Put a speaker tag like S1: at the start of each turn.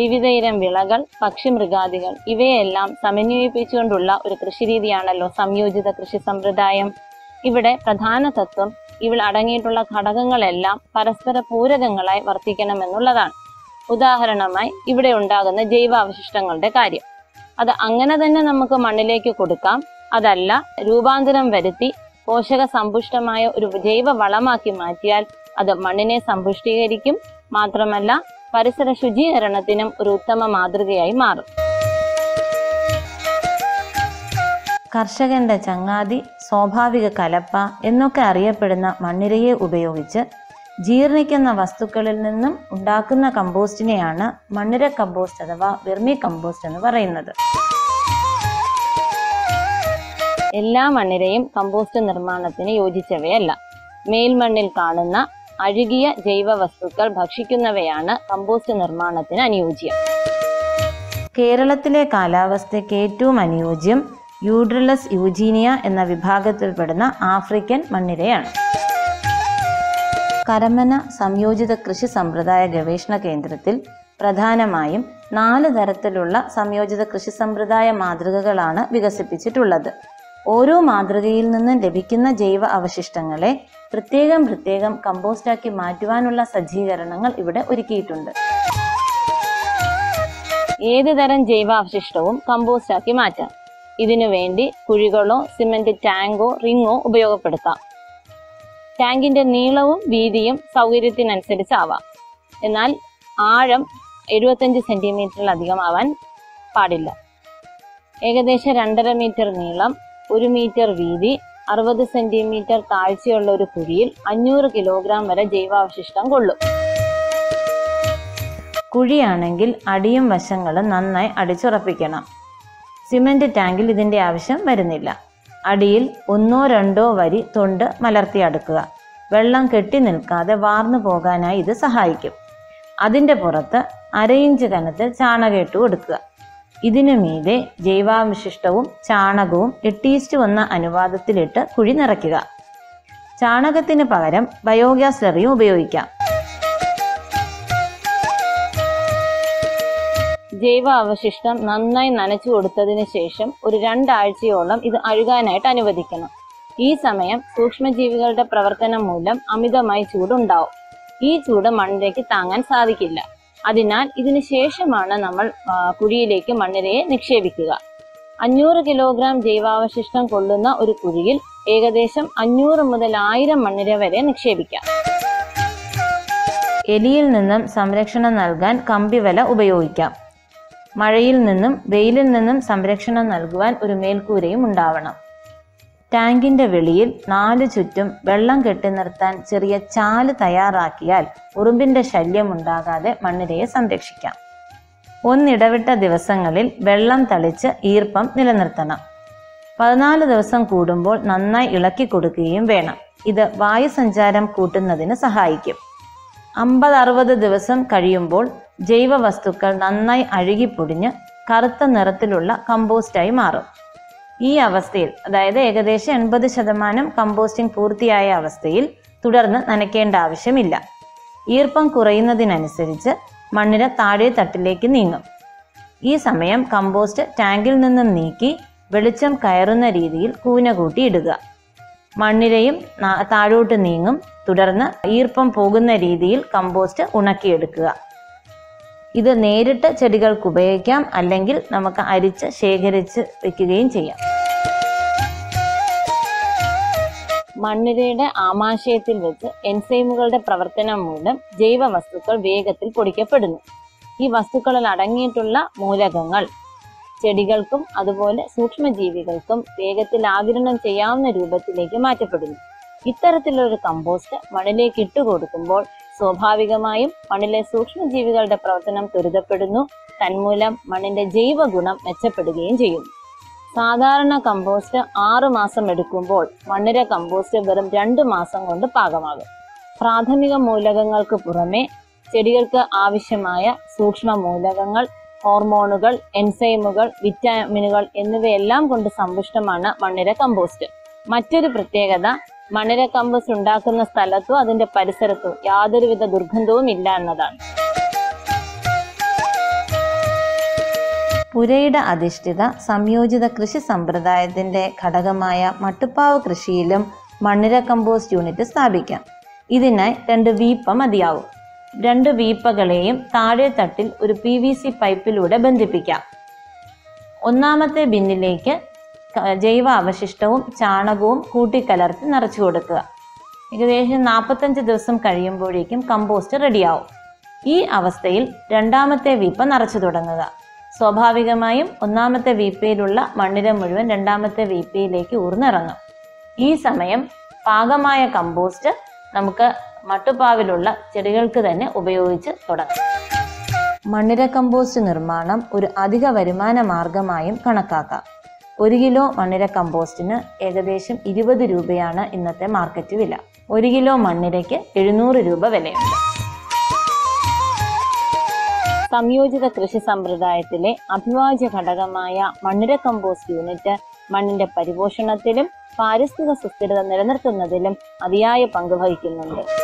S1: വിവിധയിനം വിളകൾ പക്ഷിമൃഗാദികൾ ഇവയെല്ലാം സമന്വയിപ്പിച്ചുകൊണ്ടുള്ള ഒരു കൃഷിരീതിയാണല്ലോ സംയോജിത കൃഷി സമ്പ്രദായം ഇവിടെ പ്രധാന തത്വം ഇവിടെ അടങ്ങിയിട്ടുള്ള ഘടകങ്ങളെല്ലാം പരസ്പര പൂരകങ്ങളായി വർത്തിക്കണമെന്നുള്ളതാണ് ഉദാഹരണമായി ഇവിടെ ഉണ്ടാകുന്ന ജൈവാവശിഷ്ടങ്ങളുടെ കാര്യം അത് അങ്ങനെ തന്നെ നമുക്ക് മണ്ണിലേക്ക് കൊടുക്കാം അതല്ല രൂപാന്തരം വരുത്തി പോഷക സമ്പുഷ്ടമായ ഒരു ജൈവ വളമാക്കി മാറ്റിയാൽ അത് മണ്ണിനെ സമ്പുഷ്ടീകരിക്കും മാത്രമല്ല പരിസര ശുചീകരണത്തിനും ഒരു ഉത്തമ മാതൃകയായി മാറും
S2: കർഷകന്റെ ചങ്ങാതി സ്വാഭാവിക കലപ്പ എന്നൊക്കെ അറിയപ്പെടുന്ന മണ്ണിരയെ ഉപയോഗിച്ച് ജീർണിക്കുന്ന വസ്തുക്കളിൽ നിന്നും ഉണ്ടാക്കുന്ന കമ്പോസ്റ്റിനെയാണ് മണ്ണിര കമ്പോസ്റ്റ് അഥവാ വെർമി കമ്പോസ്റ്റ് എന്ന് പറയുന്നത്
S1: എല്ലാ മണ്ണിരയും കമ്പോസ്റ്റ് നിർമ്മാണത്തിന് യോജിച്ചവയല്ല മേൽമണ്ണിൽ കാണുന്ന അഴുകിയ ജൈവ വസ്തുക്കൾ ഭക്ഷിക്കുന്നവയാണ് കമ്പോസ്റ്റ് നിർമ്മാണത്തിന് അനുയോജ്യം
S2: കേരളത്തിലെ കാലാവസ്ഥയ്ക്ക് ഏറ്റവും അനുയോജ്യം യൂഡ്രിലസ് യൂജീനിയ എന്ന വിഭാഗത്തിൽപ്പെടുന്ന ആഫ്രിക്കൻ മണ്ണിരയാണ് കരമന സംയോജിത കൃഷി സമ്പ്രദായ ഗവേഷണ കേന്ദ്രത്തിൽ പ്രധാനമായും നാല് തരത്തിലുള്ള സംയോജിത കൃഷി സമ്പ്രദായ മാതൃകകളാണ് വികസിപ്പിച്ചിട്ടുള്ളത് ഓരോ മാതൃകയിൽ നിന്നും ലഭിക്കുന്ന ജൈവ അവശിഷ്ടങ്ങളെ പ്രത്യേകം പ്രത്യേകം കമ്പോസ്റ്റാക്കി മാറ്റുവാനുള്ള സജ്ജീകരണങ്ങൾ ഇവിടെ ഒരുക്കിയിട്ടുണ്ട്
S1: ഏത് തരം ജൈവാവശിഷ്ടവും കമ്പോസ്റ്റാക്കി മാറ്റാം ഇതിനു വേണ്ടി കുഴികളോ സിമന്റ് ടാങ്കോ റിങ്ങോ ഉപയോഗപ്പെടുത്താം ടാങ്കിന്റെ നീളവും വീതിയും സൗകര്യത്തിനനുസരിച്ചാവാം എന്നാൽ ആഴം എഴുപത്തഞ്ച് സെന്റിമീറ്ററിലധികമാവാൻ പാടില്ല ഏകദേശം രണ്ടര മീറ്റർ നീളം ഒരു മീറ്റർ വീതി അറുപത് സെന്റിമീറ്റർ താഴ്ചയുള്ള ഒരു കുഴിയിൽ അഞ്ഞൂറ് കിലോഗ്രാം വരെ ജൈവാവശിഷ്ടം കൊള്ളും
S2: കുഴിയാണെങ്കിൽ അടിയും വശങ്ങളും നന്നായി അടിച്ചുറപ്പിക്കണം സിമന്റ് ടാങ്കിൽ ഇതിന്റെ ആവശ്യം വരുന്നില്ല അടിയിൽ ഒന്നോ രണ്ടോ വരി തൊണ്ട് മലർത്തി അടുക്കുക വെള്ളം കെട്ടി നിൽക്കാതെ വാർന്നു പോകാനായി ഇത് സഹായിക്കും അതിന്റെ പുറത്ത് അര ഇഞ്ച് കനത്തിൽ ചാണകം ഇട്ട് കൊടുക്കുക ഇതിനു മീതെ ജൈവാവശിഷ്ടവും ചാണകവും എട്ടീസ്റ്റ് വന്ന അനുപാതത്തിലിട്ട് കുഴി നിറയ്ക്കുക ചാണകത്തിന് പകരം ബയോഗ്യാസ് സ്ലറിയും ഉപയോഗിക്കാം
S1: ജൈവ അവശിഷ്ടം നന്നായി നനച്ചു കൊടുത്തതിന് ശേഷം ഒരു രണ്ടാഴ്ചയോളം ഇത് അഴുകാനായിട്ട് അനുവദിക്കണം ഈ സമയം സൂക്ഷ്മജീവികളുടെ പ്രവർത്തനം മൂലം അമിതമായി ചൂടുണ്ടാവും ഈ ചൂട് മണ്ണിലേക്ക് താങ്ങാൻ സാധിക്കില്ല അതിനാൽ ഇതിന് ശേഷമാണ് നമ്മൾ ആ, കുഴിയിലേക്ക് മണ്ണിരയെ നിക്ഷേപിക്കുക അഞ്ഞൂറ് കിലോഗ്രാം ജൈവാവശിഷ്ടം കൊള്ളുന്ന ഒരു കുഴിയിൽ ഏകദേശം അഞ്ഞൂറ് മുതൽ ആയിരം മണ്ണിര വരെ നിക്ഷേപിക്കാം
S2: എലിയിൽ നിന്നും സംരക്ഷണം നൽകാൻ കമ്പിവല ഉപയോഗിക്കാം മഴയിൽ നിന്നും വെയിലിൽ നിന്നും സംരക്ഷണം നൽകുവാൻ ഒരു മേൽക്കൂരയും ഉണ്ടാവണം ടാങ്കിന്റെ വെളിയിൽ നാല് ചുറ്റും വെള്ളം കെട്ടി നിർത്താൻ ചെറിയ ചാല് തയ്യാറാക്കിയാൽ ഉറുമ്പിന്റെ ശല്യം ഉണ്ടാകാതെ മണ്ണിരയെ സംരക്ഷിക്കാം ഒന്നിടവിട്ട ദിവസങ്ങളിൽ വെള്ളം തളിച്ച് ഈർപ്പം നിലനിർത്തണം പതിനാല് ദിവസം കൂടുമ്പോൾ നന്നായി ഇളക്കി കൊടുക്കുകയും വേണം ഇത് വായുസഞ്ചാരം കൂട്ടുന്നതിന് സഹായിക്കും അമ്പത് അറുപത് ദിവസം കഴിയുമ്പോൾ ജൈവ വസ്തുക്കൾ നന്നായി അഴുകിപ്പൊടിഞ്ഞ് കറുത്ത നിറത്തിലുള്ള കമ്പോസ്റ്റായി മാറും ഈ അവസ്ഥയിൽ അതായത് ഏകദേശം എൺപത് ശതമാനം കമ്പോസ്റ്റിംഗ് പൂർത്തിയായ അവസ്ഥയിൽ തുടർന്ന് നനയ്ക്കേണ്ട ആവശ്യമില്ല ഈർപ്പം കുറയുന്നതിനനുസരിച്ച് മണ്ണിര താഴെ തട്ടിലേക്ക് നീങ്ങും ഈ സമയം കമ്പോസ്റ്റ് ടാങ്കിൽ നിന്നും നീക്കി വെളിച്ചം കയറുന്ന രീതിയിൽ കൂന കൂട്ടി ഇടുക മണ്ണിരയും നാ- താഴോട്ട് നീങ്ങും തുടർന്ന് ഈർപ്പം പോകുന്ന രീതിയിൽ കമ്പോസ്റ്റ് ഉണക്കിയെടുക്കുക ഇത് നേരിട്ട് ചെടികൾക്ക് ഉപയോഗിക്കാം അല്ലെങ്കിൽ നമുക്ക് അരിച്ച് ശേഖരിച്ച് വെക്കുകയും ചെയ്യാം
S1: മണ്ണിരയുടെ ആമാശയത്തിൽ വെച്ച് എൻസൈമുകളുടെ പ്രവർത്തനം മൂലം ജൈവ വസ്തുക്കൾ വേഗത്തിൽ പൊടിക്കപ്പെടുന്നു ഈ വസ്തുക്കളിൽ അടങ്ങിയിട്ടുള്ള മൂലകങ്ങൾ ചെടികൾക്കും അതുപോലെ സൂക്ഷ്മജീവികൾക്കും വേഗത്തിൽ ആഗിരണം ചെയ്യാവുന്ന രൂപത്തിലേക്ക് മാറ്റപ്പെടുന്നു ഇത്തരത്തിലൊരു കമ്പോസ്റ്റ് മണ്ണിലേക്ക് ഇട്ടുകൊടുക്കുമ്പോൾ സ്വാഭാവികമായും മണ്ണിലെ സൂക്ഷ്മജീവികളുടെ പ്രവർത്തനം ത്വരിതപ്പെടുന്നു തന്മൂലം മണ്ണിന്റെ ജൈവ ഗുണം മെച്ചപ്പെടുകയും ചെയ്യുന്നു സാധാരണ കമ്പോസ്റ്റ് ആറു മാസം എടുക്കുമ്പോൾ മണ്ണിര കമ്പോസ്റ്റ് വെറും രണ്ട് മാസം കൊണ്ട് പാകമാകും പ്രാഥമിക മൂലകങ്ങൾക്ക് പുറമെ ചെടികൾക്ക് ആവശ്യമായ സൂക്ഷ്മ മൂലകങ്ങൾ ഹോർമോണുകൾ എൻസൈമുകൾ വിറ്റാമിനുകൾ എന്നിവയെല്ലാം കൊണ്ട് സമ്പുഷ്ടമാണ് മണ്ണിര കമ്പോസ്റ്റ് മറ്റൊരു പ്രത്യേകത മണ്ണിര കമ്പോസ്റ്റ് ഉണ്ടാക്കുന്ന സ്ഥലത്തോ അതിന്റെ പരിസരത്തോ യാതൊരുവിധ ദുർഗന്ധവും ഇല്ല എന്നതാണ്
S2: പുരയിട അധിഷ്ഠിത സംയോജിത കൃഷി സമ്പ്രദായത്തിന്റെ ഘടകമായ മട്ടുപ്പാവ് കൃഷിയിലും മണ്ണിര കമ്പോസ്റ്റ് യൂണിറ്റ് സ്ഥാപിക്കാം ഇതിനായി രണ്ട് വീപ്പ മതിയാവും രണ്ട് വീപ്പകളെയും താഴെ തട്ടിൽ ഒരു പി വി സി പൈപ്പിലൂടെ ബന്ധിപ്പിക്കാം ഒന്നാമത്തെ ബിന്നിലേക്ക് ക- ജൈവ അവശിഷ്ടവും ചാണകവും കൂട്ടിക്കലർത്തി നിറച്ചു കൊടുക്കുക ഏകദേശം നാൽപ്പത്തഞ്ച് ദിവസം കഴിയുമ്പോഴേക്കും കമ്പോസ്റ്റ് റെഡിയാവും ഈ അവസ്ഥയിൽ രണ്ടാമത്തെ വീപ്പ നിറച്ചു തുടങ്ങുക സ്വാഭാവികമായും ഒന്നാമത്തെ വീപ്പയിലുള്ള മണ്ണിര മുഴുവൻ രണ്ടാമത്തെ വീപ്പയിലേക്ക് ഊർന്നിറങ്ങും ഈ സമയം പാകമായ കമ്പോസ്റ്റ് നമുക്ക് മട്ടുപ്പാവിലുള്ള ചെടികൾക്ക് തന്നെ ഉപയോഗിച്ച് തുടങ്ങാം മണ്ണിര കമ്പോസ്റ്റ് നിർമ്മാണം ഒരു അധിക വരുമാന മാർഗമായും കണക്കാക്കാം ഒരു കിലോ മണ്ണിര കമ്പോസ്റ്റിന് ഏകദേശം ഇരുപത് രൂപയാണ് ഇന്നത്തെ മാർക്കറ്റ് വില ഒരു കിലോ മണ്ണിരയ്ക്ക് എഴുന്നൂറ് രൂപ വിലയുണ്ട്
S1: സംയോജിത കൃഷി സമ്പ്രദായത്തിലെ അഭിവാജ്യ ഘടകമായ മണ്ണിര കമ്പോസ്റ്റ് യൂണിറ്റ് മണ്ണിന്റെ പരിപോഷണത്തിലും പാരിസ്ഥിതിക സുസ്ഥിരത നിലനിർത്തുന്നതിലും അതിയായ പങ്ക് വഹിക്കുന്നുണ്ട്